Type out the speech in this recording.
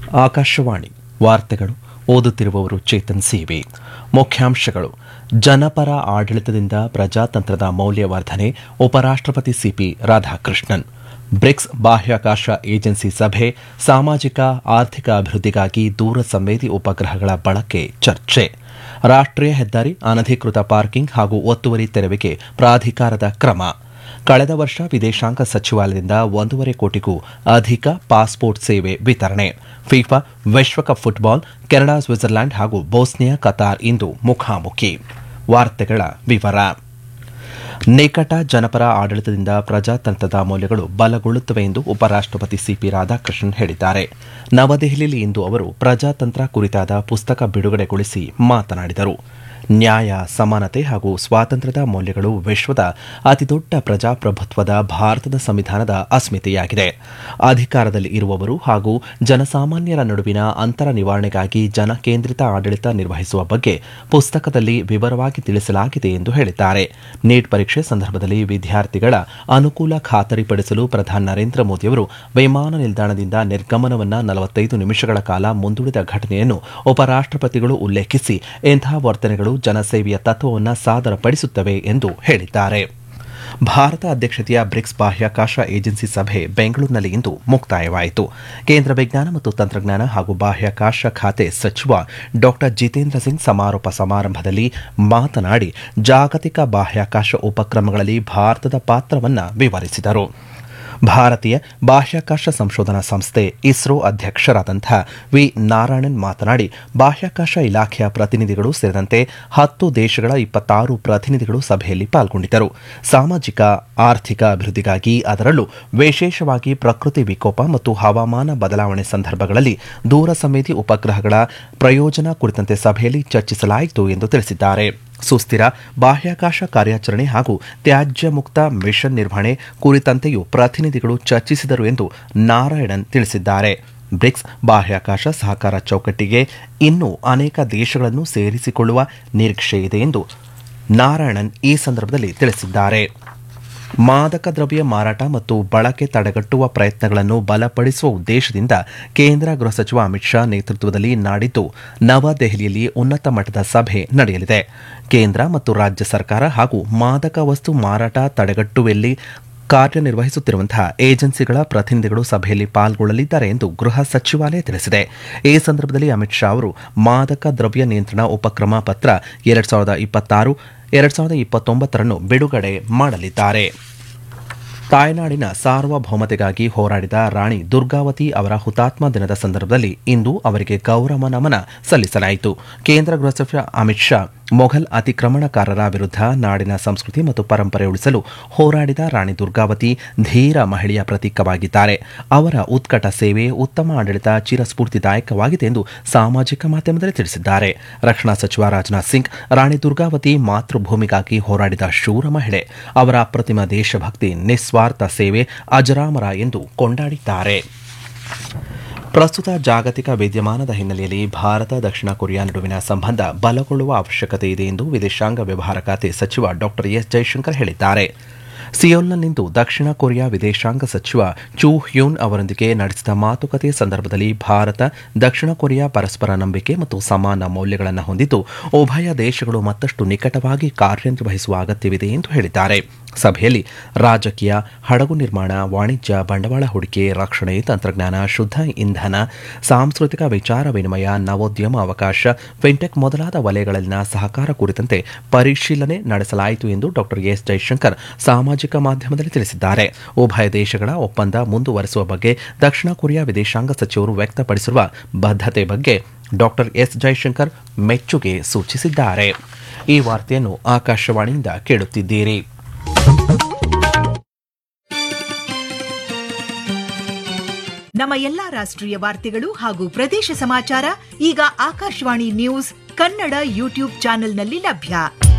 ಆಕಾಶವಾಣಿ ವಾರ್ತೆಗಳು ಓದುತ್ತಿರುವವರು ಚೇತನ್ ಸಿವಿ ಮುಖ್ಯಾಂಶಗಳು ಜನಪರ ಆಡಳಿತದಿಂದ ಪ್ರಜಾತಂತ್ರದ ಮೌಲ್ಯವರ್ಧನೆ ಉಪರಾಷ್ಟ್ರಪತಿ ಸಿಪಿ ರಾಧಾಕೃಷ್ಣನ್ ಬ್ರಿಕ್ಸ್ ಬಾಹ್ಯಾಕಾಶ ಏಜೆನ್ಸಿ ಸಭೆ ಸಾಮಾಜಿಕ ಆರ್ಥಿಕ ಅಭಿವೃದ್ಧಿಗಾಗಿ ದೂರ ಸಂವೇದಿ ಉಪಗ್ರಹಗಳ ಬಳಕೆ ಚರ್ಚೆ ರಾಷ್ಟ್ರೀಯ ಹೆದ್ದಾರಿ ಅನಧಿಕೃತ ಪಾರ್ಕಿಂಗ್ ಹಾಗೂ ಒತ್ತುವರಿ ತೆರವಿಗೆ ಪ್ರಾಧಿಕಾರದ ಕ್ರಮ ಕಳೆದ ವರ್ಷ ವಿದೇಶಾಂಗ ಸಚಿವಾಲಯದಿಂದ ಒಂದೂವರೆ ಕೋಟಿಗೂ ಅಧಿಕ ಪಾಸ್ಪೋರ್ಟ್ ಸೇವೆ ವಿತರಣೆ ಫಿಫಾ ವಿಶ್ವಕಪ್ ಫುಟ್ಬಾಲ್ ಕೆನಡಾ ಸ್ವಿಟ್ಜರ್ಲ್ಯಾಂಡ್ ಹಾಗೂ ಬೋಸ್ನಿಯಾ ಕತಾರ್ ಇಂದು ಮುಖಾಮುಖಿ ವಾರ್ತೆಗಳ ವಿವರ ನಿಕಟ ಜನಪರ ಆಡಳಿತದಿಂದ ಪ್ರಜಾತಂತ್ರದ ಮೌಲ್ಯಗಳು ಬಲಗೊಳ್ಳುತ್ತವೆ ಎಂದು ಉಪರಾಷ್ಟ್ರಪತಿ ಸಿಪಿ ರಾಧಾಕೃಷ್ಣನ್ ಹೇಳಿದ್ದಾರೆ ನವದೆಹಲಿಯಲ್ಲಿ ಇಂದು ಅವರು ಪ್ರಜಾತಂತ್ರ ಕುರಿತಾದ ಪುಸ್ತಕ ಬಿಡುಗಡೆಗೊಳಿಸಿ ಮಾತನಾಡಿದರು ನ್ಯಾಯ ಸಮಾನತೆ ಹಾಗೂ ಸ್ವಾತಂತ್ರ್ಯದ ಮೌಲ್ಯಗಳು ವಿಶ್ವದ ಅತಿದೊಡ್ಡ ಪ್ರಜಾಪ್ರಭುತ್ವದ ಭಾರತದ ಸಂವಿಧಾನದ ಅಸ್ಮಿತೆಯಾಗಿದೆ ಅಧಿಕಾರದಲ್ಲಿ ಇರುವವರು ಹಾಗೂ ಜನಸಾಮಾನ್ಯರ ನಡುವಿನ ಅಂತರ ನಿವಾರಣೆಗಾಗಿ ಜನಕೇಂದ್ರಿತ ಆಡಳಿತ ನಿರ್ವಹಿಸುವ ಬಗ್ಗೆ ಪುಸ್ತಕದಲ್ಲಿ ವಿವರವಾಗಿ ತಿಳಿಸಲಾಗಿದೆ ಎಂದು ಹೇಳಿದ್ದಾರೆ ನೀಟ್ ಪರೀಕ್ಷೆ ಸಂದರ್ಭದಲ್ಲಿ ವಿದ್ಯಾರ್ಥಿಗಳ ಅನುಕೂಲ ಖಾತರಿಪಡಿಸಲು ಪ್ರಧಾನಿ ನರೇಂದ್ರ ಮೋದಿಯವರು ವಿಮಾನ ನಿಲ್ದಾಣದಿಂದ ನಿರ್ಗಮನವನ್ನ ನಲವತ್ತೈದು ನಿಮಿಷಗಳ ಕಾಲ ಮುಂದೂಡಿದ ಘಟನೆಯನ್ನು ಉಪರಾಷ್ಟ್ರಪತಿಗಳು ಉಲ್ಲೇಖಿಸಿ ಇಂತಹ ವರ್ತನೆಗಳು ಜನಸೇವೆಯ ತತ್ವವನ್ನು ಸಾದರಪಡಿಸುತ್ತವೆ ಎಂದು ಹೇಳಿದ್ದಾರೆ ಭಾರತ ಅಧ್ಯಕ್ಷತೆಯ ಬ್ರಿಕ್ಸ್ ಬಾಹ್ಯಾಕಾಶ ಏಜೆನ್ಸಿ ಸಭೆ ಬೆಂಗಳೂರಿನಲ್ಲಿ ಇಂದು ಮುಕ್ತಾಯವಾಯಿತು ಕೇಂದ್ರ ವಿಜ್ಞಾನ ಮತ್ತು ತಂತ್ರಜ್ಞಾನ ಹಾಗೂ ಬಾಹ್ಯಾಕಾಶ ಖಾತೆ ಸಚಿವ ಡಾ ಜಿತೇಂದ್ರ ಸಿಂಗ್ ಸಮಾರೋಪ ಸಮಾರಂಭದಲ್ಲಿ ಮಾತನಾಡಿ ಜಾಗತಿಕ ಬಾಹ್ಯಾಕಾಶ ಉಪಕ್ರಮಗಳಲ್ಲಿ ಭಾರತದ ಪಾತ್ರವನ್ನು ವಿವರಿಸಿದರು ಭಾರತೀಯ ಬಾಹ್ಯಾಕಾಶ ಸಂಶೋಧನಾ ಸಂಸ್ಥೆ ಇಸ್ರೋ ಅಧ್ಯಕ್ಷರಾದಂಥ ವಿ ನಾರಾಯಣನ್ ಮಾತನಾಡಿ ಬಾಹ್ಯಾಕಾಶ ಇಲಾಖೆಯ ಪ್ರತಿನಿಧಿಗಳು ಸೇರಿದಂತೆ ಹತ್ತು ದೇಶಗಳ ಇಪ್ಪತ್ತಾರು ಪ್ರತಿನಿಧಿಗಳು ಸಭೆಯಲ್ಲಿ ಪಾಲ್ಗೊಂಡಿದ್ದರು ಸಾಮಾಜಿಕ ಆರ್ಥಿಕ ಅಭಿವೃದ್ಧಿಗಾಗಿ ಅದರಲ್ಲೂ ವಿಶೇಷವಾಗಿ ಪ್ರಕೃತಿ ವಿಕೋಪ ಮತ್ತು ಹವಾಮಾನ ಬದಲಾವಣೆ ಸಂದರ್ಭಗಳಲ್ಲಿ ದೂರ ಸಂವೇದಿ ಉಪಗ್ರಹಗಳ ಪ್ರಯೋಜನ ಕುರಿತಂತೆ ಸಭೆಯಲ್ಲಿ ಚರ್ಚಿಸಲಾಯಿತು ಎಂದು ತಿಳಿಸಿದ್ದಾರೆ ಸುಸ್ಥಿರ ಬಾಹ್ಯಾಕಾಶ ಕಾರ್ಯಾಚರಣೆ ಹಾಗೂ ತ್ಯಾಜ್ಯ ಮುಕ್ತ ಮಿಷನ್ ನಿರ್ವಹಣೆ ಕುರಿತಂತೆಯೂ ಪ್ರತಿನಿಧಿಗಳು ಚರ್ಚಿಸಿದರು ಎಂದು ನಾರಾಯಣನ್ ತಿಳಿಸಿದ್ದಾರೆ ಬ್ರಿಕ್ಸ್ ಬಾಹ್ಯಾಕಾಶ ಸಹಕಾರ ಚೌಕಟ್ಟಿಗೆ ಇನ್ನೂ ಅನೇಕ ದೇಶಗಳನ್ನು ಸೇರಿಸಿಕೊಳ್ಳುವ ನಿರೀಕ್ಷೆ ಇದೆ ಎಂದು ನಾರಾಯಣನ್ ಈ ಸಂದರ್ಭದಲ್ಲಿ ತಿಳಿಸಿದ್ದಾರೆ ಮಾದಕ ದ್ರವ್ಯ ಮಾರಾಟ ಮತ್ತು ಬಳಕೆ ತಡೆಗಟ್ಟುವ ಪ್ರಯತ್ನಗಳನ್ನು ಬಲಪಡಿಸುವ ಉದ್ದೇಶದಿಂದ ಕೇಂದ್ರ ಗೃಹ ಸಚಿವ ಅಮಿತ್ ಶಾ ನೇತೃತ್ವದಲ್ಲಿ ನಾಡಿದ್ದು ನವದೆಹಲಿಯಲ್ಲಿ ಉನ್ನತ ಮಟ್ಟದ ಸಭೆ ನಡೆಯಲಿದೆ ಕೇಂದ್ರ ಮತ್ತು ರಾಜ್ಯ ಸರ್ಕಾರ ಹಾಗೂ ಮಾದಕ ವಸ್ತು ಮಾರಾಟ ತಡೆಗಟ್ಟುವಲ್ಲಿ ಕಾರ್ಯನಿರ್ವಹಿಸುತ್ತಿರುವಂತಹ ಏಜೆನ್ಸಿಗಳ ಪ್ರತಿನಿಧಿಗಳು ಸಭೆಯಲ್ಲಿ ಪಾಲ್ಗೊಳ್ಳಲಿದ್ದಾರೆ ಎಂದು ಗೃಹ ಸಚಿವಾಲಯ ತಿಳಿಸಿದೆ ಈ ಸಂದರ್ಭದಲ್ಲಿ ಅಮಿತ್ ಶಾ ಅವರು ಮಾದಕ ದ್ರವ್ಯ ನಿಯಂತ್ರಣ ಉಪಕ್ರಮ ಪತ್ರ ಎರಡ್ ಸಾವಿರದ ಇಪ್ಪತ್ತಾರು ಎರಡ್ ಸಾವಿರದ ಇಪ್ಪತ್ತೊಂಬತ್ತರನ್ನು ಬಿಡುಗಡೆ ಮಾಡಲಿದ್ದಾರೆ ತಾಯ್ನಾಡಿನ ಸಾರ್ವಭೌಮತೆಗಾಗಿ ಹೋರಾಡಿದ ರಾಣಿ ದುರ್ಗಾವತಿ ಅವರ ಹುತಾತ್ಮ ದಿನದ ಸಂದರ್ಭದಲ್ಲಿ ಇಂದು ಅವರಿಗೆ ಗೌರವ ನಮನ ಸಲ್ಲಿಸಲಾಯಿತು ಕೇಂದ್ರ ಗೃಹ ಸಚಿವ ಅಮಿತ್ ಶಾ ಮೊಘಲ್ ಅತಿಕ್ರಮಣಕಾರರ ವಿರುದ್ಧ ನಾಡಿನ ಸಂಸ್ಕೃತಿ ಮತ್ತು ಪರಂಪರೆ ಉಳಿಸಲು ಹೋರಾಡಿದ ರಾಣಿ ದುರ್ಗಾವತಿ ಧೀರ ಮಹಿಳೆಯ ಪ್ರತೀಕವಾಗಿದ್ದಾರೆ ಅವರ ಉತ್ಕಟ ಸೇವೆ ಉತ್ತಮ ಆಡಳಿತ ಚಿರಸ್ಫೂರ್ತಿದಾಯಕವಾಗಿದೆ ಎಂದು ಸಾಮಾಜಿಕ ಮಾಧ್ಯಮದಲ್ಲಿ ತಿಳಿಸಿದ್ದಾರೆ ರಕ್ಷಣಾ ಸಚಿವ ರಾಜನಾಥ್ ಸಿಂಗ್ ರಾಣಿ ದುರ್ಗಾವತಿ ಮಾತೃಭೂಮಿಗಾಗಿ ಹೋರಾಡಿದ ಶೂರ ಮಹಿಳೆ ಅವರ ಅಪ್ರತಿಮ ದೇಶಭಕ್ತಿ ನಿಸ್ವಾರ್ಥ ಸೇವೆ ಅಜರಾಮರ ಎಂದು ಕೊಂಡಾಡಿದ್ದಾರೆ ಪ್ರಸ್ತುತ ಜಾಗತಿಕ ವಿದ್ಯಮಾನದ ಹಿನ್ನೆಲೆಯಲ್ಲಿ ಭಾರತ ದಕ್ಷಿಣ ಕೊರಿಯಾ ನಡುವಿನ ಸಂಬಂಧ ಬಲಗೊಳ್ಳುವ ಅವಶ್ಯಕತೆ ಇದೆ ಎಂದು ವಿದೇಶಾಂಗ ವ್ಯವಹಾರ ಖಾತೆ ಸಚಿವ ಡಾ ಎಸ್ ಜೈಶಂಕರ್ ಹೇಳಿದ್ದಾರೆ ಸಿಯೋಲ್ನಲ್ಲಿಂದು ದಕ್ಷಿಣ ಕೊರಿಯಾ ವಿದೇಶಾಂಗ ಸಚಿವ ಚೂ ಹ್ಯೂನ್ ಅವರೊಂದಿಗೆ ನಡೆಸಿದ ಮಾತುಕತೆ ಸಂದರ್ಭದಲ್ಲಿ ಭಾರತ ದಕ್ಷಿಣ ಕೊರಿಯಾ ಪರಸ್ಪರ ನಂಬಿಕೆ ಮತ್ತು ಸಮಾನ ಮೌಲ್ಯಗಳನ್ನು ಹೊಂದಿದ್ದು ಉಭಯ ದೇಶಗಳು ಮತ್ತಷ್ಟು ನಿಕಟವಾಗಿ ಕಾರ್ಯನಿರ್ವಹಿಸುವ ಅಗತ್ಯವಿದೆ ಎಂದು ಹೇಳಿದ್ದಾರೆ ಸಭೆಯಲ್ಲಿ ರಾಜಕೀಯ ಹಡಗು ನಿರ್ಮಾಣ ವಾಣಿಜ್ಯ ಬಂಡವಾಳ ಹೂಡಿಕೆ ರಕ್ಷಣೆ ತಂತ್ರಜ್ಞಾನ ಶುದ್ಧ ಇಂಧನ ಸಾಂಸ್ಕೃತಿಕ ವಿಚಾರ ವಿನಿಮಯ ನವೋದ್ಯಮ ಅವಕಾಶ ಫಿನ್ಟೆಕ್ ಮೊದಲಾದ ವಲಯಗಳಲ್ಲಿನ ಸಹಕಾರ ಕುರಿತಂತೆ ಪರಿಶೀಲನೆ ನಡೆಸಲಾಯಿತು ಎಂದು ಡಾ ಎಸ್ ಜೈಶಂಕರ್ ಸಾಮಾಜಿಕ ಮಾಧ್ಯಮದಲ್ಲಿ ತಿಳಿಸಿದ್ದಾರೆ ಉಭಯ ದೇಶಗಳ ಒಪ್ಪಂದ ಮುಂದುವರೆಸುವ ಬಗ್ಗೆ ದಕ್ಷಿಣ ಕೊರಿಯಾ ವಿದೇಶಾಂಗ ಸಚಿವರು ವ್ಯಕ್ತಪಡಿಸಿರುವ ಬದ್ಧತೆ ಬಗ್ಗೆ ಡಾ ಎಸ್ ಜೈಶಂಕರ್ ಮೆಚ್ಚುಗೆ ಸೂಚಿಸಿದ್ದಾರೆ ಈ ವಾರ್ತೆಯನ್ನು ಆಕಾಶವಾಣಿಯಿಂದ ಕೇಳುತ್ತಿದ್ದೀರಿ ನಮ್ಮ ಎಲ್ಲಾ ರಾಷ್ಟ್ರೀಯ ವಾರ್ತೆಗಳು ಹಾಗೂ ಪ್ರದೇಶ ಸಮಾಚಾರ ಈಗ ಆಕಾಶವಾಣಿ ನ್ಯೂಸ್ ಕನ್ನಡ ಯೂಟ್ಯೂಬ್ ಚಾನೆಲ್ನಲ್ಲಿ ಲಭ್ಯ